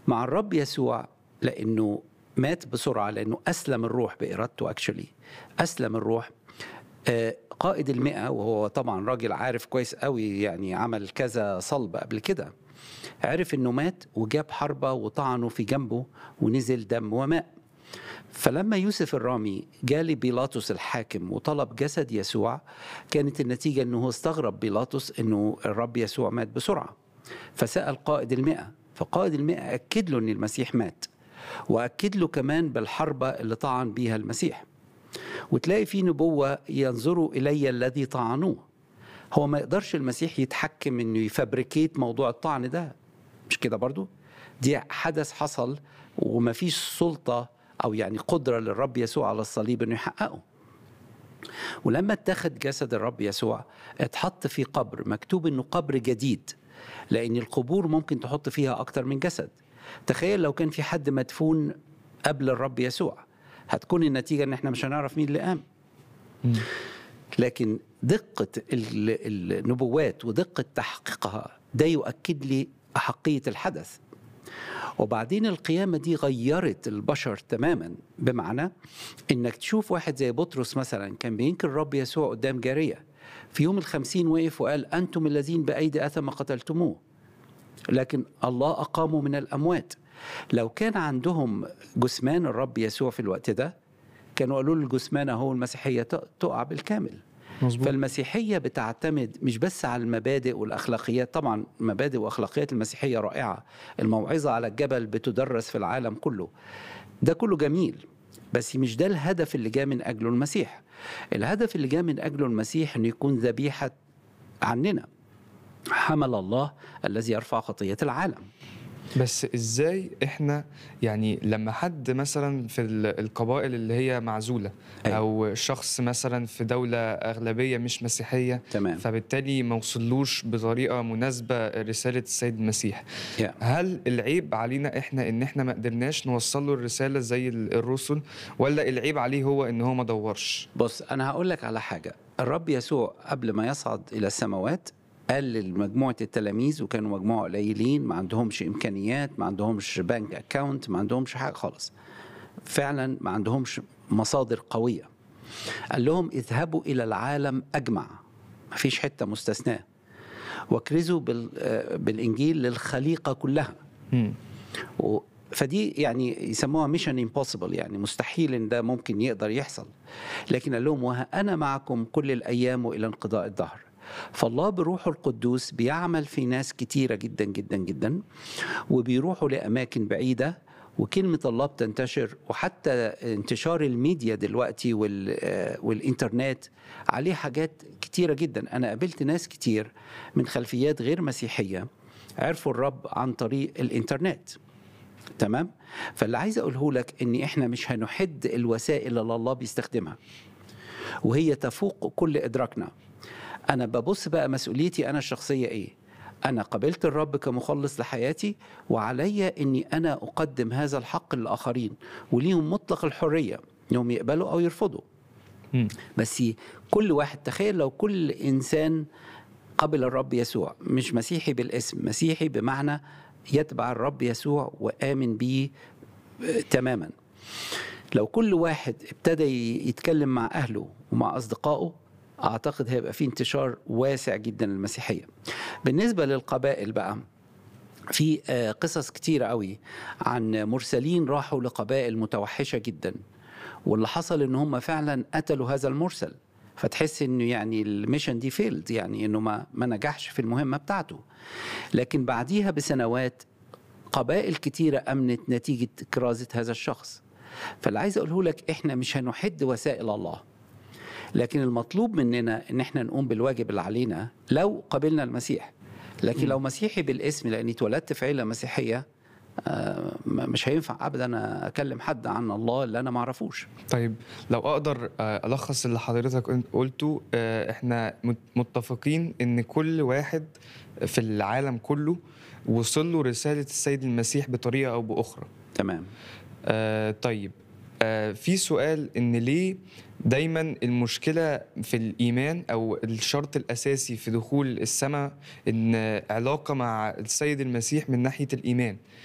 مع الرب يسوع لانه مات بسرعه لانه اسلم الروح بارادته اكشلي اسلم الروح آه، قائد المئة وهو طبعا راجل عارف كويس قوي يعني عمل كذا صلب قبل كده عرف انه مات وجاب حربة وطعنه في جنبه ونزل دم وماء فلما يوسف الرامي جالي بيلاطس الحاكم وطلب جسد يسوع كانت النتيجة انه هو استغرب بيلاطس انه الرب يسوع مات بسرعة فسأل قائد المئة فقائد المئة أكد له ان المسيح مات وأكد له كمان بالحربة اللي طعن بيها المسيح وتلاقي في نبوة ينظروا إلي الذي طعنوه هو ما يقدرش المسيح يتحكم انه يفبريكيت موضوع الطعن ده مش كده برضو دي حدث حصل وما فيش سلطة أو يعني قدرة للرب يسوع على الصليب انه يحققه ولما اتخذ جسد الرب يسوع اتحط في قبر مكتوب انه قبر جديد لان القبور ممكن تحط فيها اكتر من جسد تخيل لو كان في حد مدفون قبل الرب يسوع هتكون النتيجه ان احنا مش هنعرف مين اللي قام لكن دقه ال- النبوات ودقه تحقيقها ده يؤكد لي احقيه الحدث وبعدين القيامة دي غيرت البشر تماما بمعنى انك تشوف واحد زي بطرس مثلا كان بينكر الرب يسوع قدام جارية في يوم الخمسين وقف وقال أنتم الذين بأيدي أثم قتلتموه لكن الله أقامه من الأموات لو كان عندهم جثمان الرب يسوع في الوقت ده كانوا قالوا له الجثمان هو المسيحية ت- تقع بالكامل مظبوط فالمسيحية بتعتمد مش بس على المبادئ والأخلاقيات طبعا مبادئ وأخلاقيات المسيحية رائعة الموعظة على الجبل بتدرس في العالم كله ده كله جميل بس مش ده الهدف اللي جاء من أجله المسيح الهدف اللي جاء من أجله المسيح أنه يكون ذبيحة عننا حمل الله الذي يرفع خطية العالم بس ازاي احنا يعني لما حد مثلا في ال- القبائل اللي هي معزوله أيوة. او شخص مثلا في دوله اغلبيه مش مسيحيه تمام فبالتالي ما وصلوش بطريقه مناسبه رساله السيد المسيح Yeah. هل العيب علينا احنا ان احنا ما قدرناش نوصل له الرساله زي ال- الرسل ولا العيب عليه هو ان هو ما دورش بص أنا هقول لك على حاجة الرب يسوع قبل ما يصعد إلى السماوات قال لمجموعة التلاميذ وكانوا مجموعة قليلين ما عندهمش إمكانيات ما عندهمش بنك أكاونت ما عندهمش حاجة خالص فعلا ما عندهمش مصادر قوية قال لهم اذهبوا إلى العالم أجمع ما فيش حتة مستثناة واكرزوا بال- آه، بالإنجيل للخليقة كلها مم. و- فدي يعني يسموها ميشن امبوسيبل يعني مستحيل ان ده ممكن يقدر يحصل لكن قال لهم وها انا معكم كل الايام والى انقضاء الدهر فالله بروحه القدوس بيعمل في ناس كتيرة جدا جدا جدا وبيروحوا لأماكن بعيدة وكلمة الله بتنتشر وحتى انتشار الميديا دلوقتي وال آه، والإنترنت عليه حاجات كتيرة جدا أنا قابلت ناس كتير من خلفيات غير مسيحية عرفوا الرب عن طريق الإنترنت تمام فاللي عايز اقوله لك ان احنا مش هنحد الوسائل اللي الله بيستخدمها وهي تفوق كل ادراكنا انا ببص بقى مسؤوليتي انا الشخصيه ايه انا قبلت الرب كمخلص لحياتي وعلي اني انا اقدم هذا الحق للاخرين وليهم مطلق الحريه انهم يقبلوا او يرفضوا مم. بس كل واحد تخيل لو كل انسان قبل الرب يسوع مش مسيحي بالاسم مسيحي بمعنى يتبع الرب يسوع وآمن به آه، تماما لو كل واحد ابتدى ي- يتكلم مع أهله ومع أصدقائه أعتقد هيبقى في انتشار واسع جدا للمسيحية بالنسبة للقبائل بقى في آه، قصص كتيرة قوي عن مرسلين راحوا لقبائل متوحشة جدا واللي حصل ان هم فعلا قتلوا هذا المرسل فتحس انه يعني الميشن دي فيلد يعني انه ما ما نجحش في المهمه بتاعته لكن بعديها بسنوات قبائل كتيره امنت نتيجه كرازه هذا الشخص فاللي عايز اقوله لك احنا مش هنحد وسائل الله لكن المطلوب مننا ان احنا نقوم بالواجب اللي علينا لو قبلنا المسيح لكن لو مسيحي بالاسم لاني اتولدت في عيله مسيحيه آه، م- مش هينفع ابدا اكلم حد عن الله اللي انا ما اعرفوش طيب لو اقدر آه، الخص اللي حضرتك قلت- قلته آه، احنا مت- متفقين ان كل واحد في العالم كله وصل له رساله السيد المسيح بطريقه او باخرى تمام آه طيب آه في سؤال ان ليه دايما المشكله في الايمان او الشرط الاساسي في دخول السماء ان علاقه مع السيد المسيح من ناحيه الايمان